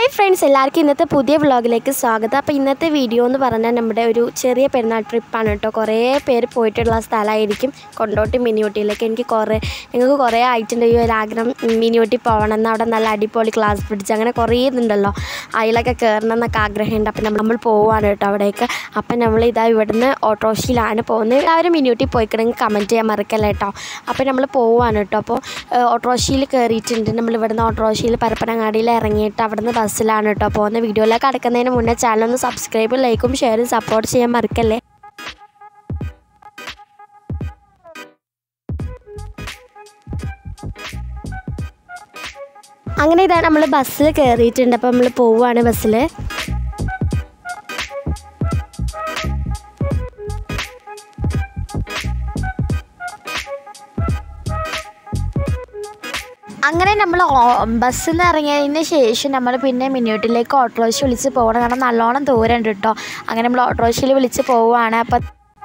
hi friends എല്ലാവർക്കും ഇന്നത്തെ പുതിയ വ്ളോഗിലേക്ക് സ്വാഗതം അപ്പോൾ ഇന്നത്തെ വീഡിയോ എന്ന് പറഞ്ഞാൽ നമ്മുടെ ഒരു ചെറിയ പെരുന്നാൾ ട്രിപ്പാണ് കേട്ടോ കുറേ പേര് പോയിട്ടുള്ള സ്ഥലമായിരിക്കും കൊണ്ടോട്ടി മിനിയൂട്ടിയിലേക്ക് എനിക്ക് കുറേ നിങ്ങൾക്ക് കുറേ ആയിട്ടുണ്ട് ഈ ഒരു ആഗ്രഹം മിനിയൂട്ടി പോകണം എന്ന് അവിടെ നല്ല അടിപൊളി ക്ലാസ് പിടിച്ച് അങ്ങനെ കുറേ ഇതുണ്ടല്ലോ അതിലൊക്കെ കയറണം എന്നൊക്കെ ആഗ്രഹമുണ്ട് അപ്പം നമ്മൾ നമ്മൾ പോവാണ് കേട്ടോ അവിടേക്ക് അപ്പം നമ്മൾ ഇതാ ഇവിടുന്ന് ഓട്ടോറിക്ഷയിലാണ് പോകുന്നത് എല്ലാവരും മിനിയൂട്ടി പോയിക്കണമെങ്കിൽ കമൻറ്റ് ചെയ്യാൻ മറക്കല്ല കേട്ടോ അപ്പം നമ്മൾ പോവാണ് കേട്ടോ അപ്പോൾ ഓട്ടോറിക്ഷയിൽ കയറിയിട്ടുണ്ട് നമ്മൾ ഇവിടുന്ന് ഓട്ടോറിക്ഷയിൽ പരപ്പനങ്ങാടിയിൽ ഇറങ്ങിയിട്ട് അവിടുന്ന് ബസ്സിലാണ് കേട്ടോ പോകുന്ന വീഡിയോയിലേക്ക് അടക്കുന്നതിന് മുന്നേ ചാനൽ ഒന്ന് സബ്സ്ക്രൈബ് ലൈക്കും ഷെയറും സപ്പോർട്ട് ചെയ്യാൻ മറക്കല്ലേ അങ്ങനെ ഇതാ നമ്മൾ ബസ്സിൽ കയറിയിട്ടുണ്ട് അപ്പോൾ നമ്മൾ പോവുകയാണ് ബസ്സിൽ അങ്ങനെ നമ്മൾ ബസ്സിൽ നിന്ന് ഇറങ്ങിയതിന് ശേഷം നമ്മൾ പിന്നെ മിനിയൂട്ടിലേക്ക് ഓട്ടോറിക്ഷ വിളിച്ച് പോകണം കാരണം നല്ലോണം ദൂരം ഉണ്ട് കേട്ടോ അങ്ങനെ നമ്മൾ ഓട്ടോറിക്ഷയിൽ വിളിച്ച് പോവുകയാണ് അപ്പം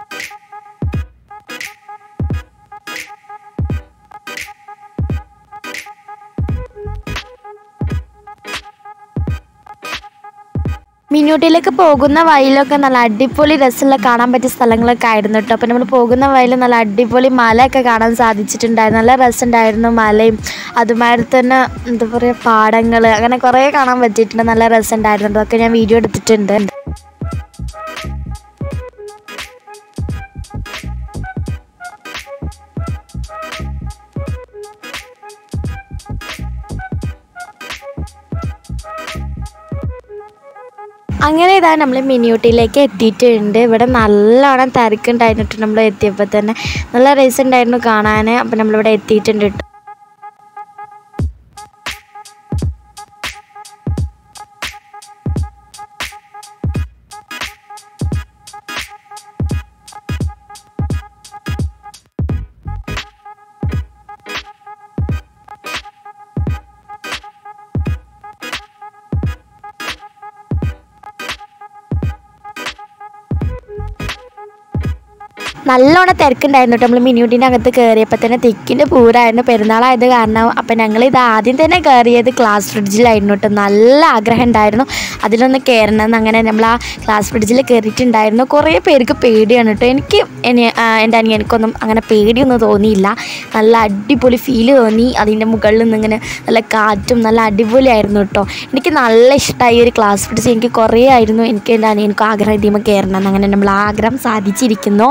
മിനിയൂട്ടിയിലേക്ക് പോകുന്ന വഴിയിലൊക്കെ നല്ല അടിപൊളി രസമുള്ള കാണാൻ പറ്റിയ സ്ഥലങ്ങളൊക്കെ ആയിരുന്നു കേട്ടോ അപ്പോൾ നമ്മൾ പോകുന്ന വഴിയിൽ നല്ല അടിപൊളി മലയൊക്കെ കാണാൻ സാധിച്ചിട്ടുണ്ടായിരുന്നു നല്ല രസമുണ്ടായിരുന്നു മലയും അതുമാതിരി തന്നെ എന്താ പറയുക പാടങ്ങൾ അങ്ങനെ കുറേ കാണാൻ പറ്റിയിട്ടുണ്ട് നല്ല രസമുണ്ടായിരുന്നു അതൊക്കെ ഞാൻ വീഡിയോ എടുത്തിട്ടുണ്ട് അങ്ങനെ ഇതാ നമ്മൾ മിനിയൂട്ടിയിലേക്ക് എത്തിയിട്ടുണ്ട് ഇവിടെ നല്ലോണം തിരക്കുണ്ടായിരുന്നു നമ്മൾ എത്തിയപ്പോൾ തന്നെ നല്ല രസം ഉണ്ടായിരുന്നു കാണാൻ അപ്പം നമ്മളിവിടെ എത്തിയിട്ടുണ്ട് കേട്ടോ നല്ലോണം തിരക്കുണ്ടായിരുന്നു കേട്ടോ നമ്മൾ മിനിയൂട്ടിൻ്റെ അകത്ത് കയറിയപ്പോൾ തന്നെ തിക്കിൻ്റെ പൂരായിരുന്നു പെരുന്നാളായത് കാരണം അപ്പം ഞങ്ങൾ ഇത് ആദ്യം തന്നെ കയറിയത് ക്ലാസ് ഫ്രിഡ്ജിലായിരുന്നു കേട്ടോ നല്ല ആഗ്രഹം ഉണ്ടായിരുന്നു അതിലൊന്ന് കയറണമെന്ന് അങ്ങനെ നമ്മൾ ആ ക്ലാസ് ഫ്രിഡ്ജിൽ കയറിയിട്ടുണ്ടായിരുന്നു കുറേ പേർക്ക് പേടിയാണ് കേട്ടോ എനിക്ക് എന്നെ- ആ, എൻ്റെ അനിയനക്കൊന്നും അങ്ങനെ പേടിയൊന്നും തോന്നിയില്ല നല്ല അടിപൊളി ഫീല് തോന്നി അതിൻ്റെ മുകളിൽ നിന്ന് ഇങ്ങനെ നല്ല കാറ്റും നല്ല അടിപൊളിയായിരുന്നു കേട്ടോ എനിക്ക് നല്ല ഇഷ്ടമായി ഒരു ക്ലാസ് ഫ്രിഡ്ജ് എനിക്ക് കുറേ ആയിരുന്നു എനിക്ക് എൻ്റെ അനിയനക്കും ആഗ്രഹം ഇതിമ കയറണം എന്ന് അങ്ങനെ നമ്മൾ ആ ആഗ്രഹം സാധിച്ചിരിക്കുന്നു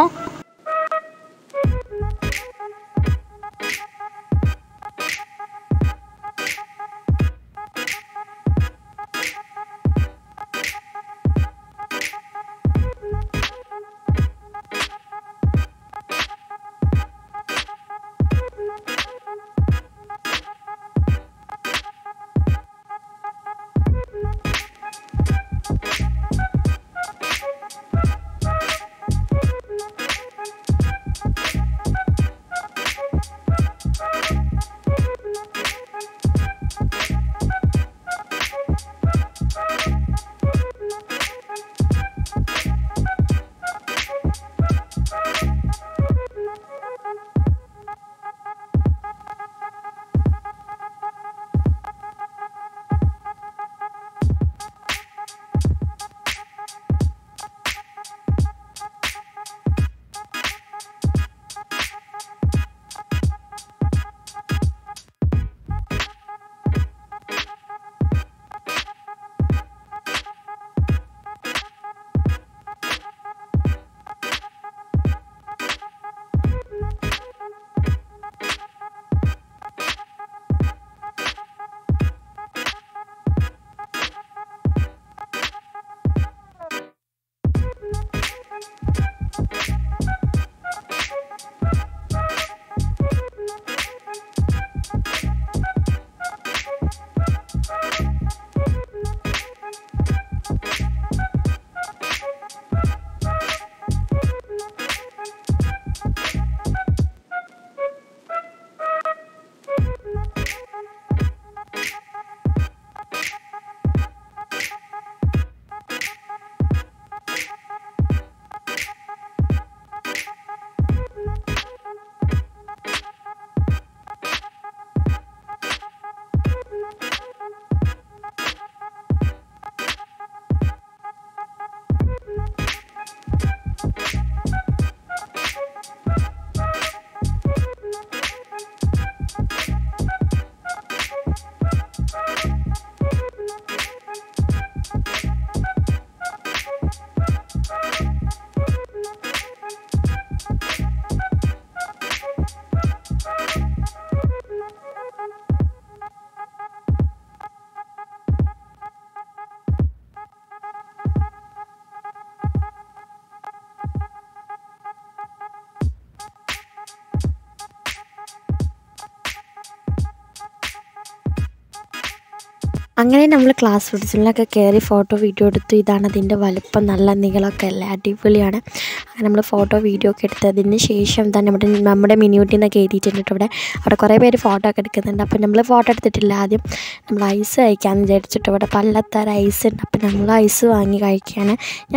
അങ്ങനെ നമ്മൾ ക്ലാസ് റൂട്ട്സിലൊക്കെ കയറി ഫോട്ടോ വീഡിയോ എടുത്തു ഇതാണ് അതിൻ്റെ വലുപ്പം നല്ല നീളമൊക്കെ അല്ലേ അടിപൊളിയാണ് അങ്ങനെ നമ്മൾ ഫോട്ടോ വീഡിയോ ഒക്കെ എടുത്തതിന് ശേഷം തന്നെ നമ്മുടെ നമ്മുടെ മിനിയൂട്ടിൽ നിന്നൊക്കെ എഴുതിയിട്ടുണ്ട് കേട്ടോ ഇവിടെ അവിടെ കുറേ പേര് ഫോട്ടോ ഒക്കെ എടുക്കുന്നുണ്ട് അപ്പോൾ നമ്മൾ ഫോട്ടോ എടുത്തിട്ടില്ല ആദ്യം നമ്മൾ ഐസ് കഴിക്കാമെന്ന് വിചാരിച്ചിട്ട് ഇവിടെ പലതരം ഐസ് ഉണ്ട് അപ്പോൾ നമ്മൾ ഐസ് വാങ്ങി കഴിക്കുകയാണ് ഞാൻ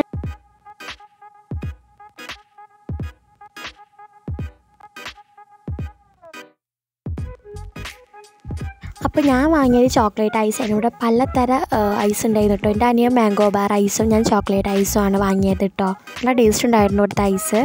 അപ്പോൾ ഞാൻ വാങ്ങിയത് ചോക്ലേറ്റ് ഐസ് ആണ് ഇവിടെ പലതര ഐസ് ഉണ്ടായിരുന്നു കേട്ടോ എൻ്റെ അനിയൻ മാംഗോ ബാർ ഐസും ഞാൻ ചോക്ലേറ്റ് ഐസും ആണ് വാങ്ങിയത് കേട്ടോ നല്ല ടേസ്റ്റ് ഉണ്ടായിരുന്നു ഇവിടുത്തെ ഐസ്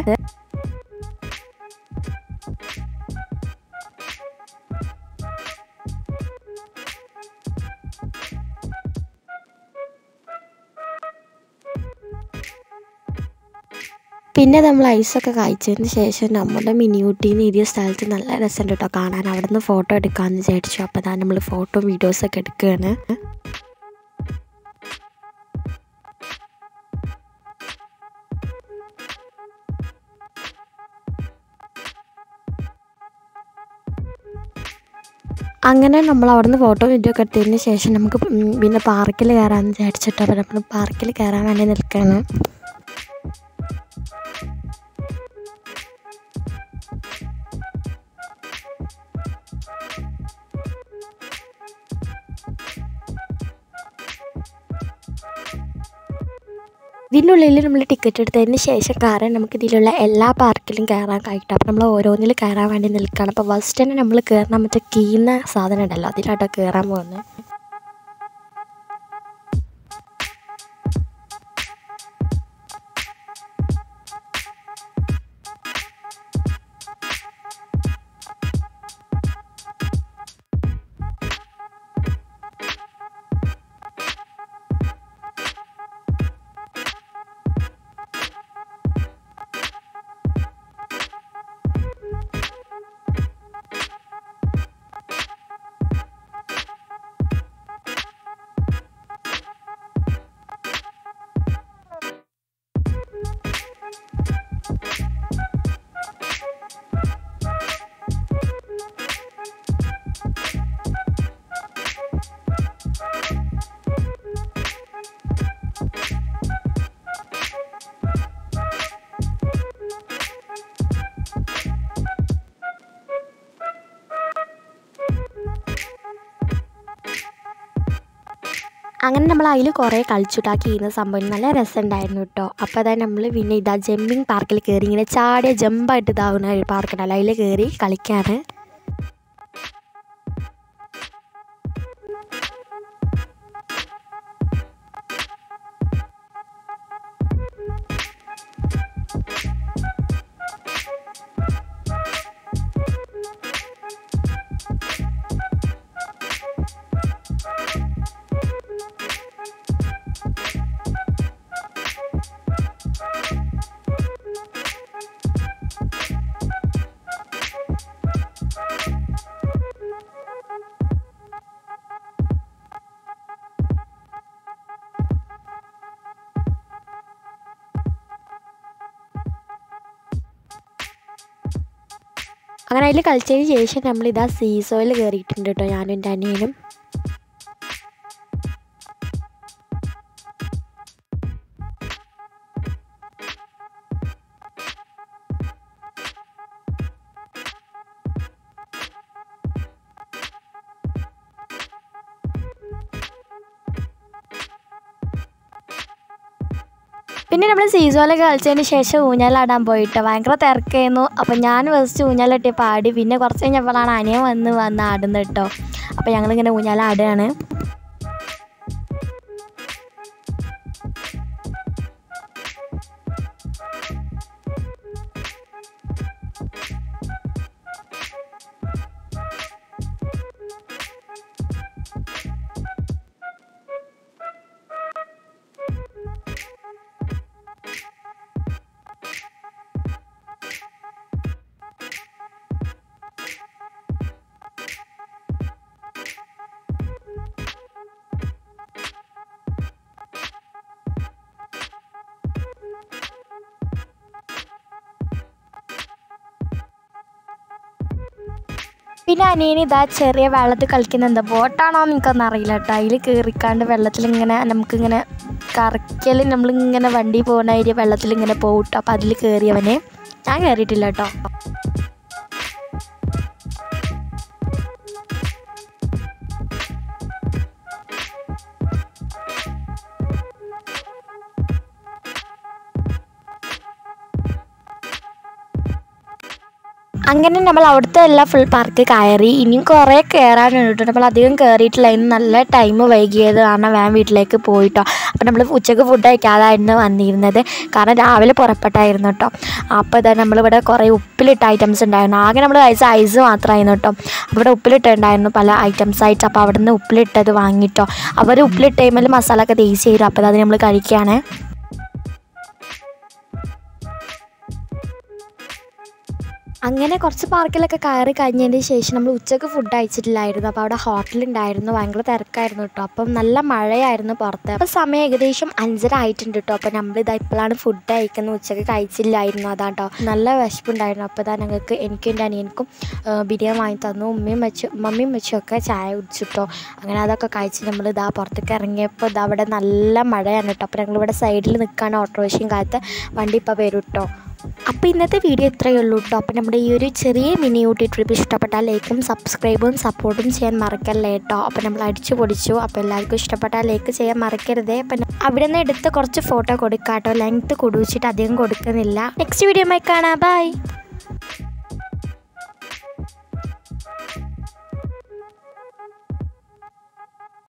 പിന്നെ നമ്മൾ ഐസൊക്കെ കഴിച്ചതിന് ശേഷം നമ്മുടെ മിനിയൂട്ടിന്ന് ഇരിയ സ്ഥലത്ത് നല്ല രസമുണ്ട് കേട്ടോ കാണാൻ അവിടെ നിന്ന് ഫോട്ടോ എടുക്കാമെന്ന് വിചാരിച്ചു അപ്പോൾ അതാണ് നമ്മൾ ഫോട്ടോ വീഡിയോസൊക്കെ എടുക്കുകയാണ് അങ്ങനെ നമ്മൾ അവിടുന്ന് ഫോട്ടോ വീഡിയോ ഒക്കെ എടുത്തതിന് ശേഷം നമുക്ക് ഉം പിന്നെ പാർക്കിൽ കയറാമെന്ന് വിചാരിച്ചിട്ട് അപ്പോൾ നമ്മൾ പാർക്കിൽ കയറാൻ വേണ്ടി നിൽക്കുകയാണ് ഇതിനുള്ളിൽ നമ്മൾ ടിക്കറ്റ് എടുത്തതിന് ശേഷം കയറാൻ നമുക്ക് ഇതിലുള്ള എല്ലാ പാർക്കിലും കയറാൻ കഴിയും അപ്പോൾ നമ്മൾ ഓരോന്നിൽ കയറാൻ വേണ്ടി നിൽക്കുകയാണ് അപ്പോൾ ഫസ്റ്റ് തന്നെ നമ്മൾ കയറണം മറ്റേ കീന്ന സാധനം ഉണ്ടല്ലോ അതിലാട്ടോ കയറാൻ പോകുന്നത് അങ്ങനെ നമ്മൾ അതിൽ കുറേ കളിച്ചുണ്ടാക്കി ചെയ്യുന്ന സംഭവം നല്ല രസമുണ്ടായിരുന്നു കേട്ടോ അപ്പോൾ അതായത് നമ്മൾ പിന്നെ ഇതാ ജമ്പിങ് പാർക്കിൽ കയറി ഇങ്ങനെ ചാടിയ ജമ്പായിട്ട് ഇതാവുന്ന ഒരു പാർക്കുണ്ടല്ലോ അതിൽ കയറി കളിക്കാണ് അങ്ങനെ അതിൽ കളിച്ചതിന് ശേഷം നമ്മൾ ഇതാ സീസോയിൽ കയറിയിട്ടുണ്ട് കേട്ടോ ഞാനും എൻ്റെ അനിയനും പിന്നെ നമ്മൾ സീസോലൊക്കെ കളിച്ചതിന് ശേഷം ഊഞ്ഞാലാടാൻ പോയിട്ട് ഭയങ്കര തിരക്കായിരുന്നു അപ്പം ഞാൻ ഫസ്റ്റ് ഊഞ്ഞാലിട്ടി പാടി പിന്നെ കുറച്ച് കഴിഞ്ഞപ്പോഴാണ് അനിയൻ വന്ന് വന്ന് ആടുന്നത് കേട്ടോ അപ്പോൾ ഞങ്ങളിങ്ങനെ ഊഞ്ഞാലാടുകയാണ് പിന്നെ അനിയന് ഇതാ ചെറിയ വെള്ളത്തിൽ കളിക്കുന്ന എന്താ ബോട്ടാണോ എന്ന് എനിക്കൊന്നും അറിയില്ല കേട്ടോ അതിൽ കയറിക്കാണ്ട് വെള്ളത്തിൽ ഇങ്ങനെ നമുക്കിങ്ങനെ കറക്കൽ നമ്മളിങ്ങനെ വണ്ടി പോകുന്ന ഏരിയ വെള്ളത്തിൽ ഇങ്ങനെ പോകും കേട്ടോ അപ്പോൾ അതിൽ കയറിയവനെ ഞാൻ കയറിയിട്ടില്ല കേട്ടോ അങ്ങനെ നമ്മൾ അവിടുത്തെ എല്ലാ ഫുൾ പാർക്ക് കയറി ഇനിയും കുറേ കയറാനുണ്ട് കേട്ടോ നമ്മൾ അധികം കയറിയിട്ടില്ല ഇന്ന് നല്ല ടൈം വൈകിയത് കാരണം വേഗം വീട്ടിലേക്ക് പോയിട്ടോ അപ്പോൾ നമ്മൾ ഉച്ചയ്ക്ക് ഫുഡ് കഴിക്കാതായിരുന്നു വന്നിരുന്നത് കാരണം രാവിലെ പുറപ്പെട്ടായിരുന്നു കേട്ടോ അപ്പോൾ ഇതാ നമ്മളിവിടെ കുറേ ഉപ്പിലിട്ട ഐറ്റംസ് ഉണ്ടായിരുന്നു ആകെ നമ്മൾ കഴിച്ച ഐസ് മാത്രമായിരുന്നു കേട്ടോ അപ്പോൾ ഇവിടെ ഉപ്പിലിട്ടുണ്ടായിരുന്നു പല ഐറ്റംസ് ആയിട്ട് അപ്പോൾ അവിടെ നിന്ന് ഉപ്പിലിട്ടത് വാങ്ങിട്ടോ അവർ ഉപ്പിലിട്ട ടൈമിൽ മസാല ഒക്കെ തേച്ച് തരും അപ്പോൾ അത് നമ്മൾ കഴിക്കുകയാണ് അങ്ങനെ കുറച്ച് പാർക്കിലൊക്കെ കയറി കഴിഞ്ഞതിന് ശേഷം നമ്മൾ ഉച്ചയ്ക്ക് ഫുഡ് അയച്ചിട്ടില്ലായിരുന്നു അപ്പോൾ അവിടെ ഹോട്ടലുണ്ടായിരുന്നു ഭയങ്കര തിരക്കായിരുന്നു കേട്ടോ അപ്പം നല്ല മഴയായിരുന്നു പുറത്ത് അപ്പോൾ സമയം ഏകദേശം അഞ്ചര ആയിട്ടുണ്ട് കേട്ടോ അപ്പോൾ നമ്മൾ ഇതാ ഇപ്പോഴാണ് ഫുഡ് കഴിക്കുന്നത് ഉച്ചയ്ക്ക് കഴിച്ചില്ലായിരുന്നു അതാ കേട്ടോ നല്ല വിശപ്പുണ്ടായിരുന്നു അപ്പോൾ ഇതാ ഞങ്ങൾക്ക് എനിക്കും എൻ്റെ അനിയനക്കും ആ, ബിരിയാണി വാങ്ങി തന്നു ഉമ്മയും വെച്ചു മമ്മിയും വെച്ചും ഒക്കെ ചായ കുടിച്ചിട്ടോ അങ്ങനെ അതൊക്കെ കഴിച്ച് നമ്മൾ ഇതാ പുറത്തേക്ക് ഇറങ്ങിയപ്പോൾ ഇതാ അവിടെ നല്ല മഴയാണ് കേട്ടോ അപ്പോൾ ഞങ്ങളിവിടെ സൈഡിൽ നിൽക്കുകയാണ് ഓട്ടോറിക്ഷയും കാലത്ത് വണ്ടി ഇപ്പോൾ വരും കേട്ടോ അപ്പോൾ ഇന്നത്തെ വീഡിയോ ഇത്രയേ ഉള്ളൂ കേട്ടോ അപ്പോൾ നമ്മുടെ ഈ ഒരു ചെറിയ മിനി ഊട്ടി ട്രിപ്പ് ഇഷ്ടപ്പെട്ടാൽ ലൈക്കും സബ്സ്ക്രൈബും സപ്പോർട്ടും ചെയ്യാൻ മറക്കല്ലേ കേട്ടോ അപ്പോൾ നമ്മൾ അടിച്ചു പൊടിച്ചു അപ്പോൾ എല്ലാവർക്കും ഇഷ്ടപ്പെട്ടാൽ ലൈക്ക് ചെയ്യാൻ മറക്കരുതേ അപ്പം അവിടെ നിന്ന് എടുത്ത് കുറച്ച് ഫോട്ടോ കൊടുക്കാം കേട്ടോ ലെങ്ത്ത് കൊടുവിച്ചിട്ട് അധികം കൊടുക്കുന്നില്ല നെക്സ്റ്റ് വീഡിയോ കാണാം ബൈ